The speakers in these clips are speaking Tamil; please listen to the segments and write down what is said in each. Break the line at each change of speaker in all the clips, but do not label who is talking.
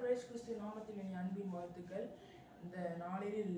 இயேசு கிறிஸ்து நாமத்தில் என் அன்பின் வாழ்த்துக்கள் இந்த நாளில்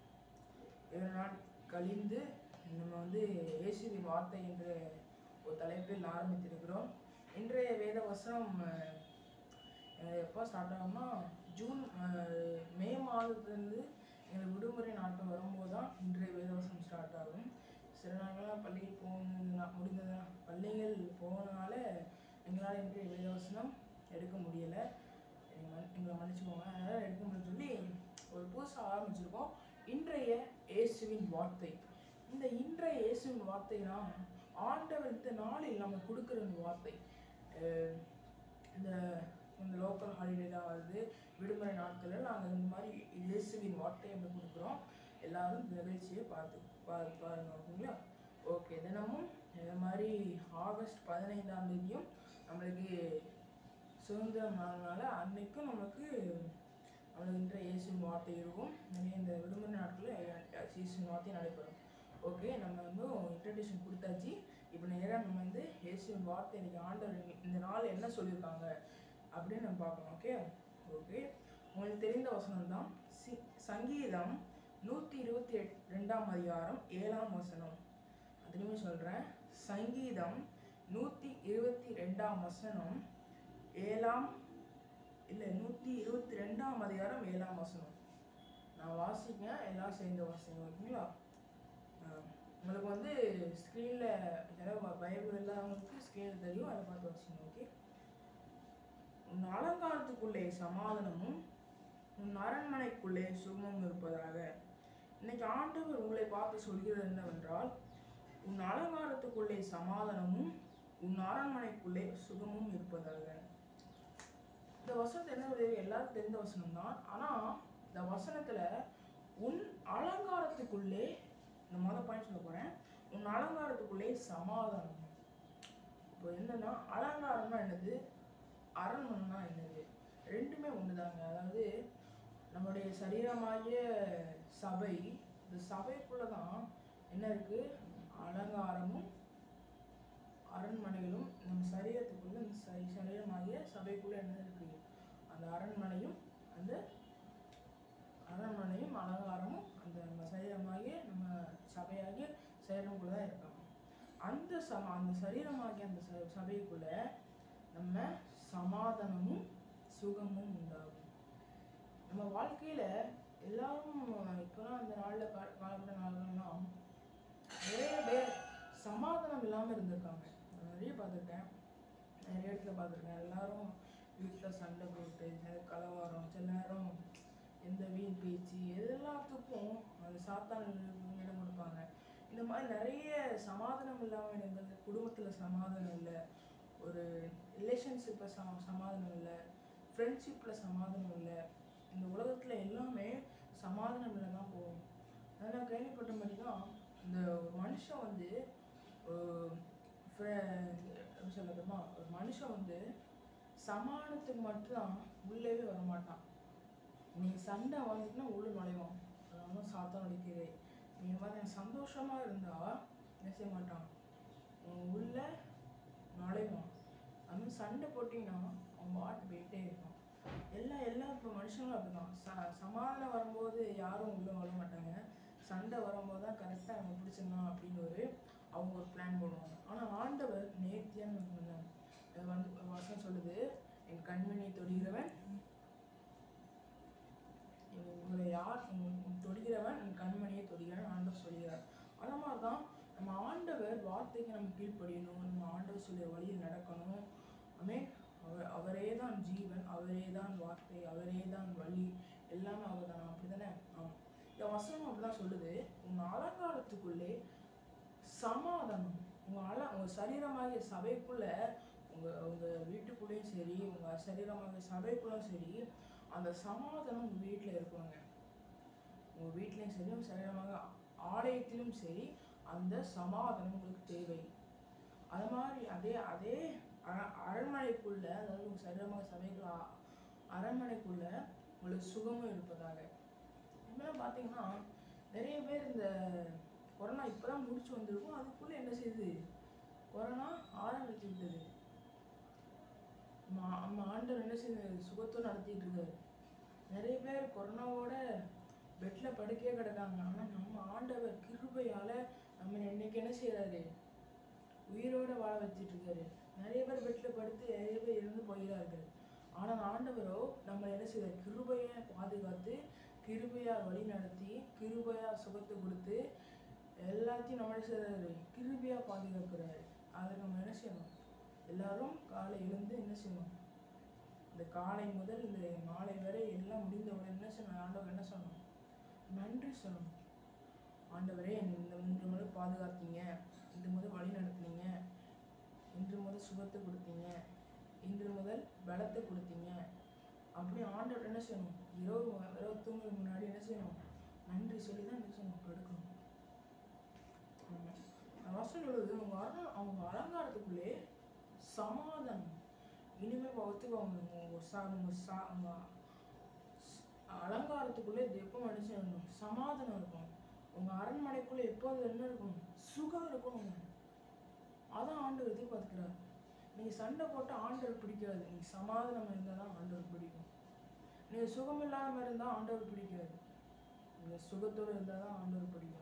ஏழு நாள் கழிந்து நம்ம வந்து இயேசுவின் வார்த்தை என்ற ஒரு தலைப்பில் ஆரம்பித்திருக்கிறோம் இன்றைய வேத வசனம் அஹ், அஹ், எப்போ ஸ்டார்ட் ஆகும்னா ஜூன் அஹ், மே மாதத்துலேருந்து எங்களுக்கு விடுமுறை நாட்கள் வரும்போது தான் இன்றைய வேதவசனம் ஸ்டார்ட் ஆகும் சில நாட்களாக பள்ளிக்கு போனதுனா முடிந்ததுனா பள்ளிகள் போனதுனால எங்களால் இன்றைய வேதவசனம் எடுக்க முடியலை எங்களை மன்- எங்களை மன்னிச்சுக்கோங்க அதனால் எடுக்க முடியும்னு சொல்லி ஒரு புதுசாக ஆரம்பிச்சிருக்கோம் இன்றைய இயேசுவின் வார்த்தை இந்த இன்றைய இயேசுவின் வார்த்தைனா ஆண்டவர் இந்த நாளில் நம்ம கொடுக்குற இந்த வார்த்தை அஹ் இந்த இந்த லோக்கல் ஹாலிடேலாம் வருது விடுமுறை நாட்களில் நாங்கள் இந்த மாதிரி இயேசுவின் வார்த்தை அப்படி கொடுக்குறோம் எல்லாரும் இந்த நிகழ்ச்சியை பார்த்து பா பாருங்க ஓகேங்களா ஓகே தினமும் இது மாதிரி ஆகஸ்ட் பதினைந்தாம் தேதியும் நம்மளுக்கு சுதந்திரம் நாள்னால அன்னைக்கும் நமக்கு நம்மளுக்கு இன்றைய இயேசுவின் வார்த்தை இருக்கும் நிறைய இந்த விடுமுறை நாட்களில் இயேசுவின் வார்த்தை நடைபெறும் ஓகே நம்ம வந்து இன்ட்ரடியூஷன் கொடுத்தாச்சு இப்போ நேராக நம்ம வந்து இயேசுவின் வார்த்தை இன்னைக்கு ஆண்டவர் இன்னைக்கு இந்த நாள் என்ன சொல்லியிருக்காங்க அப்படின்னு நம்ம பார்க்கணும் ஓகே ஓகே உங்களுக்கு தெரிந்த வசனம் தான் சி சங்கீதம் நூற்றி இருபத்தி எட் ரெண்டாம் அதிகாரம் ஏழாம் வசனம் திரும்பி சொல்கிறேன் சங்கீதம் நூற்றி இருபத்தி ரெண்டாம் வசனம் ஏழாம் இல்லை நூற்றி இருபத்தி ரெண்டாம் அதிகாரம் ஏழாம் வசனம் நான் வாசிக்கேன் எல்லாம் சேர்ந்து வாசிங்க ஓகேங்களா ஆஹ் உங்களுக்கு வந்து ஸ்க்ரீனில் யாராவது பைபிள் இல்லாதவங்களுக்கு ஸ்க்ரீனில் தெரியும் அதை பார்த்து வாசிங்க ஓகே உன் அலங்காரத்துக்குள்ளே சமாதானமும் உன் அரண்மனைக்குள்ளே சுகமும் இருப்பதாக இன்னைக்கு ஆண்டவர் உங்களை பார்த்து சொல்கிறது என்னவென்றால் உன் அலங்காரத்துக்குள்ளே சமாதானமும் உன் அரண்மனைக்குள்ளே சுகமும் இருப்பதாக இந்த வசனத்தை என்ன சொல்றது எல்லாருக்கும் தெரிந்த வசனம் தான் ஆனால் இந்த வசனத்தில் உன் அலங்காரத்துக்குள்ளே இந்த மொதல் பாயிண்ட் சொல்ல போகிறேன் உன் அலங்காரத்துக்குள்ளே சமாதானம் இப்போ என்னன்னா அலங்காரம்னா என்னது அரண்மனைனா என்னது ரெண்டுமே ஒண்ணுதாங்க அதாவது நம்முடைய சரீரமாகிய சபை இந்த சபைக்குள்ள தான் என்ன இருக்கு அலங்காரமும் அரண்மனைகளும் நம்ம சரீரத்துக்குள்ள இந்த சரி- சரீரமாகிய சபைக்குள்ள என்ன இருக்கு அந்த அரண்மனையும் அந்த அரண்மனையும் அலங்காரமும் அந்த நம்ம சரீரமாகிய நம்ம சபையாகிய சரீரம்குள்ள தான் இருக்காங்க அந்த சம அந்த சரீரமாகிய அந்த ச சபைக்குள்ள நம்ம சமாதானமும் சுகமும் உண்டாகும் நம்ம வாழ்க்கையில எல்லாரும் இப்போலாம் அந்த நாளில் கா காலப்பட்ட நாள்கள்லாம் நிறைய பேர் சமாதானம் இல்லாமல் இருந்திருக்காங்க நான் நிறைய பார்த்துருக்கேன் நிறைய இடத்துல பார்த்துருக்கேன் எல்லாரும் வீட்டில் சண்டை போட்டு சில கலவரம் சில நேரம் எந்த வீண் பேச்சு எது எல்லாத்துக்கும் அந்த சாத்தான் இடம் கொடுப்பாங்க இந்த மாதிரி நிறைய சமாதானம் இல்லாமல் இடங்கள் குடும்பத்தில் சமாதானம் இல்லை ஒரு ரிலேஷன்ஷிப்பில் ச சமாதானம் இல்லை ஃப்ரெண்ட்ஷிப்பில் சமாதானம் இல்லை இந்த உலகத்தில் எல்லாமே சமாதானம் இல்லை தான் போகும் அதான் நான் கேள்விப்பட்ட மாதிரி தான் இந்த ஒரு மனுஷன் வந்து ஒரு fri- எப்படி சொல்லணுமா ஒரு மனுஷன் வந்து சமாதானத்துக்கு மட்டும்தான் உள்ளவே வர மாட்டான் நீ சண்டை வந்துட்டுனா உள்ள நுழைவான் அதனால சாத்தான் அடிக்கிறே நீ மாதிரி சந்தோஷமா இருந்தா என்ன செய்ய மாட்டான் உன் உள்ள நுழைவான் அது மாதிரி சண்டை போட்டிங்கன்னா அவன் பாட்டு போயிட்டே இருப்பான் எல்லா எல்லா இப்போ மனுஷங்களும் அப்படிதான் ச சமாதானம் வரும்போது யாரும் உள்ள வர மாட்டாங்க சண்டை வரும்போது தான் கரெக்டாக அவங்க பிடிச்சிடலாம் அப்படின்னு ஒரு அவங்க ஒரு பிளான் பண்ணுவாங்க ஆனால் ஆண்டவர் நேர்த்தியான இது வந்து வசனம் சொல்லுது என் கண்மணியை தொடுகிறவன் உங்களை யார் உங்க- தொடுகிறவன் என் கண்மணியை தொடுகிறவன் ஆண்டவர் சொல்கிறார் அந்த மாதிரி தான் நம்ம ஆண்டவர் வார்த்தைக்கு நம்ம கீழ்ப்படியணும் நம்ம ஆண்டவர் சொல்லிய வழியில் நடக்கணும் ஆமே அவர் அவரே தான் ஜீவன் அவரே தான் வார்த்தை அவரே தான் வழி எல்லாமே அவர் தான் அப்படி தானே ஆமாம் இந்த வசனம் அப்படிதான் சொல்லுது உன் அலங்காரத்துக்குள்ளே சமாதானம் உங்க அல உங்க சரீரமாகிய சபைக்குள்ள உங்க உங்க வீட்டுக்குள்ளேயும் சரி உங்க சரீரமாகிய சபைக்குள்ளேயும் சரி அந்த சமாதானம் உங்க வீட்டில் இருக்கணுங்க உங்க வீட்லேயும் சரி உங்க சரீரமாக ஆலயத்திலும் சரி அந்த சமாதானம் உங்களுக்கு தேவை அது மாதிரி அதே அதே அர- அரண்மனைக்குள்ள அதாவது உங்க சரீரமாக சபைக்குள்ள அ- அரண்மனைக்குள்ள உங்களுக்கு சுகமும் இருப்பதாக இப்பெல்லாம் பார்த்தீங்கன்னா நிறைய பேர் இந்த கொரோனா இப்போதான் முடிச்சு வந்திருக்கும் அதுக்குள்ளே என்ன செய்யுது கொரோனா ஆரம்பிச்சு விட்டது நம்ம நம்ம ஆண்டவர் என்ன செய்ய சுகத்தோடு நடத்திட்டு இருக்காரு நிறைய பேர் கொரோனாவோட பெட்டில் படுக்கையே கிடக்காங்க ஆனால் நம்ம ஆண்டவர் கிருபையால் நம்ம இன்னைக்கு என்ன செய்கிறாரு உயிரோட வாழ வச்சிட்டு இருக்காரு நிறைய பேர் பெட்டில் படுத்து நிறைய பேர் இறந்து போகிறார்கள் ஆனால் ஆண்டவரோ நம்ம என்ன செய்யறாரு கிருபையை பாதுகாத்து கிருபையா வழி நடத்தி கிருபையா சுகத்தை கொடுத்து எல்லாத்தையும் நம்ம என்ன செய்யறாரு கிருபையா பாதுகாக்கிறாரு அதை நம்ம என்ன செய்யணும் எல்லாரும் காலை எழுந்து என்ன செய்யணும் இந்த காலை முதல் இந்த மாலை வரை எல்லாம் முடிந்த உடனே என்ன செய்யணும் ஆண்டவர் என்ன சொல்லணும் நன்றி சொல்லணும் ஆண்டவரே இந்த இன்று முதல் பாதுகாத்தீங்க இன்று முதல் வழி நடத்துனீங்க இன்று முதல் சுகத்தை கொடுத்தீங்க இன்று முதல் பலத்தை கொடுத்தீங்க அப்படி ஆண்டவர் என்ன செய்யணும் இரவு இரவு தூங்குறதுக்கு முன்னாடி என்ன செய்யணும் நன்றி சொல்லி தான் என்ன செய்யணும் படுக்கணும் ஆமா. அந்த வசனம் சொல்லுது அவங்க அரண அவங்க அலங்காரத்துக்குள்ளே சமாதானம் இனிமேல் ஒத்துக்கோங்க உங்க சா உங்க சா உங்க ஸ்- அலங்காரத்துக்குள்ளே இது எப்போ மனுஷன் சமாதானம் இருக்கும் உங்க அரண்மனைக்குள்ள எப்போது என்ன இருக்கும் சுகம் இருக்கணுங்க அதான் ஆண்டவர் எதிர்பார்க்கிறார் நீங்க சண்டை போட்டு ஆண்டவர் பிடிக்காது நீங்க சமாதானம் இருந்தால் தான் ஆண்டவர் பிடிக்கும் நீங்க சுகம் இல்லாம இருந்தா ஆண்டவர் பிடிக்காது நீங்க சுகத்தோட இருந்தால் தான் ஆண்டவர் பிடிக்கும்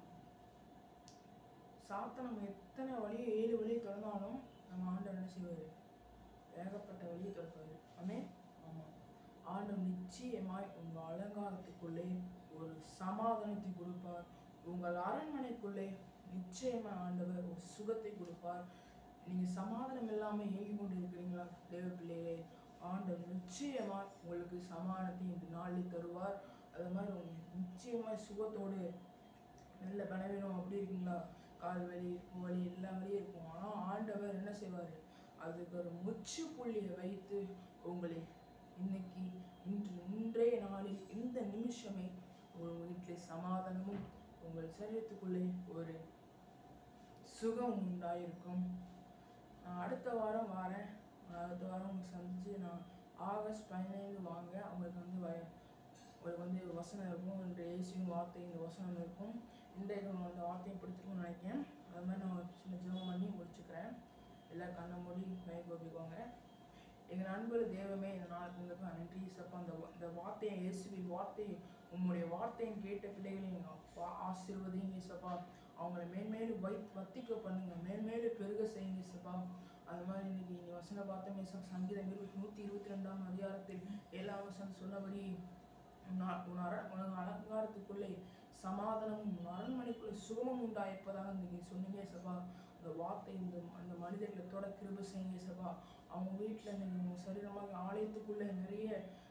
சாப்பிட்டா நம்ம எத்தனை வழியை ஏழு வழியை திறந்தாலும் நம்ம ஆண்டவர் என்ன செய்வார் ஏகப்பட்ட வழியை திறப்பாரு ஆமே ஆமாம் ஆண்டவர் நிச்சயமாய் உங்கள் அலங்காரத்துக்குள்ளே ஒரு சமாதானத்தை கொடுப்பார் உங்கள் அரண்மனைக்குள்ளே நிச்சயமாய் ஆண்டவர் ஒரு சுகத்தை கொடுப்பார் நீங்கள் சமாதானம் இல்லாமல் ஏங்கி கொண்டு இருக்கிறீங்களா தேவ பிள்ளைகளே ஆண்டவர் நிச்சயமா உங்களுக்கு சமாதானத்தை இந்த நாளில் தருவார் அது மாதிரி உங்க நிச்சயமாய் சுகத்தோடு நல்ல பலவீனம் அப்படி இருக்கீங்களா கால் வலி இடுப்பு வலி எல்லா வலியும் இருக்கும் ஆனால் ஆண்டவர் என்ன செய்வார் அதுக்கு ஒரு முற்றுப்புள்ளியை வைத்து உங்களை இன்னைக்கு இன்று இன்றைய நாளில் இந்த நிமிஷமே உங்கள் வீட்டில் சமாதானமும் உங்கள் சரீரத்துக்குள்ளே ஒரு சுகம் உண்டாயிருக்கும் நான் அடுத்த வாரம் வரேன் நான் அடுத்த வாரம் உங்களுக்கு சந்திச்சு நான் ஆகஸ்ட் பதினைந்து வாங்க அவங்களுக்கு வந்து வய உங்களுக்கு வந்து வசனம் இருக்கும் இந்த இயேசுவின் வார்த்தை இந்த வசனம் இருக்கும் இன்றைக்கு நான் அந்த வார்த்தையை பிடிச்சிருக்கும்னு நினைக்கிறேன் அது மாதிரி நான் ஒரு சின்ன ஜெபம் பண்ணி முடிச்சுக்கிறேன் எல்லா கண்ணை மூடி கை கோபிக்கோங்க எங்கள் நண்பர் தெய்வமே இந்த நாளுக்கு இருந்தப்ப நன்றி சப்பா அந்த வா- இந்த வார்த்தையை இயேசுவின் வார்த்தை உம்முடைய வார்த்தையை கேட்ட பிள்ளைகளை எங்கள் அப்பா ஆசீர்வதிங்க சப்பா அவங்கள மேன்மேலும் வை வத்திக்க பண்ணுங்க மேன்மேலும் பெருக செய்யுங்க சப்பா அது மாதிரி இன்னைக்கு நீ வசன பார்த்தமே சங்கீதம் இருபத்தி நூற்றி இருபத்தி ரெண்டாம் அதிகாரத்தில் ஏழாம் வசனம் சொன்னபடி உன் அ- உன் அர உனது அலங்காரத்துக்குள்ளே சமாதானமும் உன் அரண்மனைக்குள்ளே சுகமும் உண்டாயிருப்பதாக நீங்க சொன்னீங்க சபா அந்த வார்த்தை இந்த அந்த மனிதர்களை தொட கிருப செய்யுங்க சபா அவங்க வீட்டில் நீங்கள் சரீரமாக ஆலயத்துக்குள்ளே நிறைய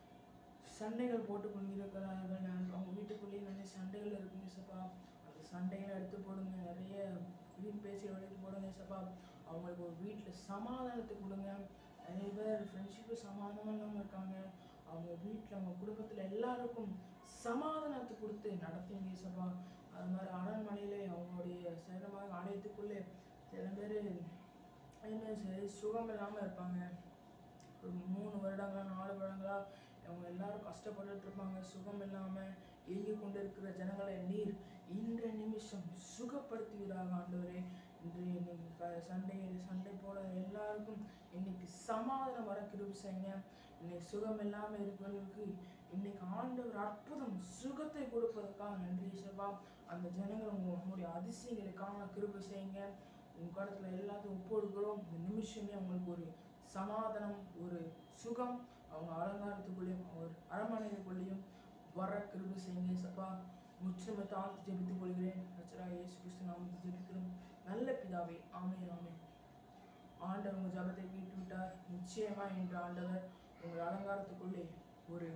சண்டைகள் போட்டு கொண்டிருக்கிறார்கள் நான் அவங்க வீட்டுக்குள்ளேயே நிறைய சண்டைகள் இருக்குங்க சப்பா அந்த சண்டைகளை எடுத்து போடுங்க நிறைய வீண் பேசி எடுத்து போடுங்க சப்பா அவங்களுக்கு ஒரு வீட்டில் சமாதானத்தை கொடுங்க நிறைய பேர் ஃப்ரெண்ட்ஷிப்பு சமாதானம் இல்லாமல் இருக்காங்க அவங்க வீட்டில் அவங்க குடும்பத்தில் எல்லாருக்கும் சமாதானத்தை கொடுத்து நடத்துங்க சப்பா அது மாதிரி அரண்மனையிலே அவங்களுடைய சேதமாக ஆலயத்துக்குள்ளே சில பேர் என்ன சரி சுகம் இல்லாமல் இருப்பாங்க ஒரு மூணு வருடங்களா நாலு வருடங்களா அவங்க எல்லாரும் கஷ்டப்பட்டுட்டு இருப்பாங்க சுகம் இல்லாமல் ஏங்கி கொண்டு இருக்கிற ஜனங்களை நீர் இன்றைய நிமிஷம் சுகப்படுத்துவீராக ஆண்டவரே இன்று இன்னைக்கு க- சண்டை சண்டை போட எல்லாருக்கும் இன்னைக்கு சமாதானம் வர கிருபை செய்யுங்க இன்னைக்கு சுகம் இல்லாமல் இருக்கிறவங்களுக்கு இன்னைக்கு ஆண்டவர் அற்புதம் சுகத்தை கொடுப்பதற்காக நன்றி சபா அந்த ஜனங்கள் உங்க உங்களுடைய அதிசயங்களுக்கான கிருபை செய்யுங்க உங்க கடத்துல எல்லாத்தையும் ஒப்புடுக்கிறோம் இந்த நிமிஷமே அவங்களுக்கு ஒரு சமாதானம் ஒரு சுகம் அவங்க அலங்காரத்துக்குள்ளேயும் ஒரு அரண்மனைக்குள்ளேயும் வர கிருபை செய்யுங்க சப்பா முற்றிலுமே தாழ்த்து ஜெபித்துக் கொள்கிறேன் ரச்சரா இயேசு கிறிஸ்து நாமத்தை ஜெபிக்கிறோம் நல்ல பிதாவே ஆமென் ஆமென் ஆண்டவர் உங்கள் ஜபத்தை கேட்டு விட்டார் நிச்சயமா என்று ஆண்டவர் உங்கள் அலங்காரத்துக்குள்ளே ஒரு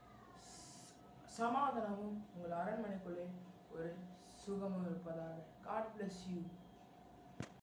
ஸ்- சமாதானமும் உங்கள் அரண்மனைக்குள்ளே ஒரு சுகமும் இருப்பதாக காட் bless யூ